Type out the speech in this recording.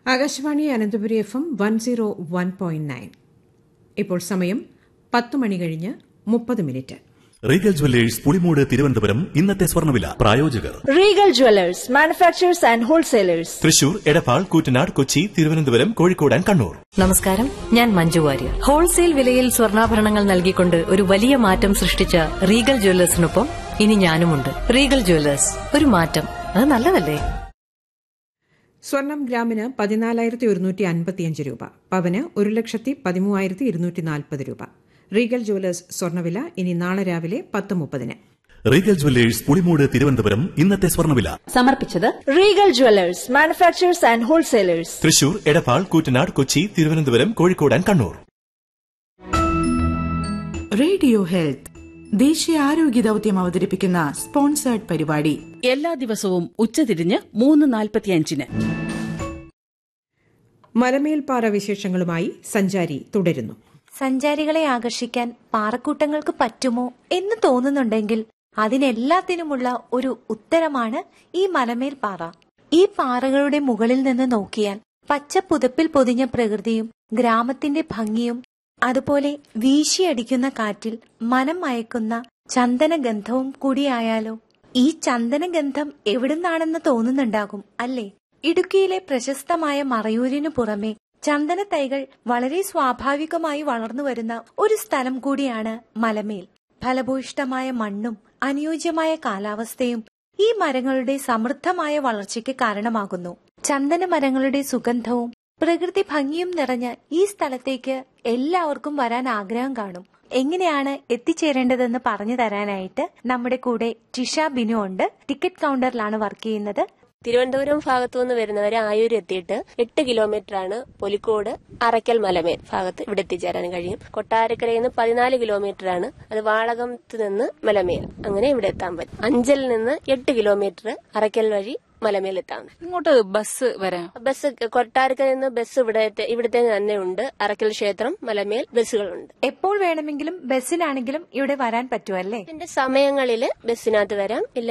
Akashvani Ananthapuri F M one zero one point nine ഇപ്പോൾ സമയം പത്ത് മണി കഴിഞ്ഞ് മുപ്പത് minute Regal jewellers Pulimoodu Thiruvananthapuram ഇന്നത്തെ സ്വർണ്ണവില പ്രായോജകർ Regal jewellers manufacturers and wholesalers Thrissur Edappal Koottanad Kochi Thiruvananthapuram Kozhikode and Kannur നമസ്കാരം ഞാൻ മഞ്ജു വാര്യർ ഹോൾസെയിൽ വിലയിൽ സ്വർണ്ണാഭരണങ്ങൾ നൽകിക്കൊണ്ട് ഒരു വലിയ മാറ്റം സൃഷ്ടിച്ച റീഗൽ ജ്വല്ലേഴ്സിനൊപ്പം ഇനി ഞാനുമുണ്ട് റീഗൽ ജ്വല്ലേഴ്സ് ഒരു മാറ്റം അത് നല്ലതല്ലേ സ്വർണം ഗ്രാമിന് പതിനാലായിരത്തി ഒരുന്നൂറ്റി അൻപത്തിയഞ്ച് രൂപ പവന് ഒരു ലക്ഷത്തി പതിമൂവായിരത്തി ഇരുന്നൂറ്റി നാൽപ്പത് രൂപ റീഗൽ ജുവലേഴ്സ് സ്വർണ്ണവില ഇനി നാളെ രാവിലെ പത്ത് മുപ്പതിന് റീഗൽ ജുവല്ലേഴ്സ് പുളിമൂട് തിരുവനന്തപുരം ഇന്നത്തെ സ്വർണ്ണവില സമർപ്പിച്ചത് Regal jewellers manufacturers and wholesalers Thrissur Edappal Koottanad Kochi Thiruvananthapuram Kozhikode and Kannur radio health ദേശീയ ആരോഗ്യ ദൌത്യം അവതരിപ്പിക്കുന്ന സ്പോൺസേർഡ് പരിപാടി എല്ലാ ദിവസവും ഉച്ചതിരിഞ്ഞ് മൂന്ന് നാൽപ്പത്തിയഞ്ചിന് മലമേൽപ്പാറ വിശേഷങ്ങളുമായി സഞ്ചാരി തുടരുന്നു സഞ്ചാരികളെ ആകർഷിക്കാൻ പാറക്കൂട്ടങ്ങൾക്ക് പറ്റുമോ എന്ന് തോന്നുന്നുണ്ടെങ്കിൽ അതിനെല്ലാത്തിനുമുള്ള ഒരു ഉത്തരമാണ് ഈ മലമേൽ പാറ ഈ പാറകളുടെ മുകളിൽ നിന്ന് നോക്കിയാൽ പച്ച പുതപ്പിൽ പൊതിഞ്ഞ പ്രകൃതിയും ഗ്രാമത്തിന്റെ ഭംഗിയും അതുപോലെ വീശിയടിക്കുന്ന കാറ്റിൽ മനം മയക്കുന്ന ചന്ദനഗന്ധവും കൂടിയായാലോ ഈ ചന്ദനഗന്ധം എവിടുന്നാണെന്ന് തോന്നുന്നുണ്ടാകും അല്ലേ ഇടുക്കിയിലെ പ്രശസ്തമായ മറയൂരിനു പുറമെ ചന്ദന തൈകൾ വളരെ സ്വാഭാവികമായി വളർന്നു വരുന്ന ഒരു സ്ഥലം കൂടിയാണ് മലമേൽ ഫലഭൂയിഷ്ടമായ മണ്ണും അനുയോജ്യമായ കാലാവസ്ഥയും ഈ മരങ്ങളുടെ സമൃദ്ധമായ വളർച്ചയ്ക്ക് കാരണമാകുന്നു ചന്ദന മരങ്ങളുടെ സുഗന്ധവും പ്രകൃതി ഭംഗിയും നിറഞ്ഞ ഈ സ്ഥലത്തേക്ക് എല്ലാവർക്കും വരാൻ ആഗ്രഹം കാണും എങ്ങനെയാണ് എത്തിച്ചേരേണ്ടതെന്ന് പറഞ്ഞു തരാനായിട്ട് നമ്മുടെ കൂടെ ടിഷ ബിനു ഉണ്ട് ടിക്കറ്റ് കൗണ്ടറിലാണ് വർക്ക് ചെയ്യുന്നത് തിരുവനന്തപുരം ഭാഗത്തു നിന്ന് വരുന്നവർ ആയൂർ എത്തിയിട്ട് എട്ട് കിലോമീറ്റർ ആണ് പൊലിക്കോട് അറയ്ക്കൽ മലമേൽ ഭാഗത്ത് ഇവിടെ എത്തിച്ചേരാൻ കഴിയും കൊട്ടാരക്കരയിൽ നിന്ന് പതിനാല് കിലോമീറ്റർ ആണ് അത് വാളകത്ത് നിന്ന് മലമേൽ അങ്ങനെ ഇവിടെ എത്താൻ പറ്റും അഞ്ചലിൽ നിന്ന് എട്ട് കിലോമീറ്റർ അറയ്ക്കൽ വഴി മലമേൽ എത്താം ഇങ്ങോട്ട് ബസ് വരാം ബസ് കൊട്ടാരക്കരയിൽ നിന്ന് ബസ് ഇവിടെ ഇവിടുത്തെ തന്നെ ഉണ്ട് അറയ്ക്കൽ ക്ഷേത്രം മലമേൽ ബസ്സുകളുണ്ട് എപ്പോൾ വേണമെങ്കിലും ബസ്സിനാണെങ്കിലും ഇവിടെ വരാൻ പറ്റുമല്ലേ ഇതിന്റെ സമയങ്ങളിൽ ബസ്സിനകത്ത് വരാം ഇല്ല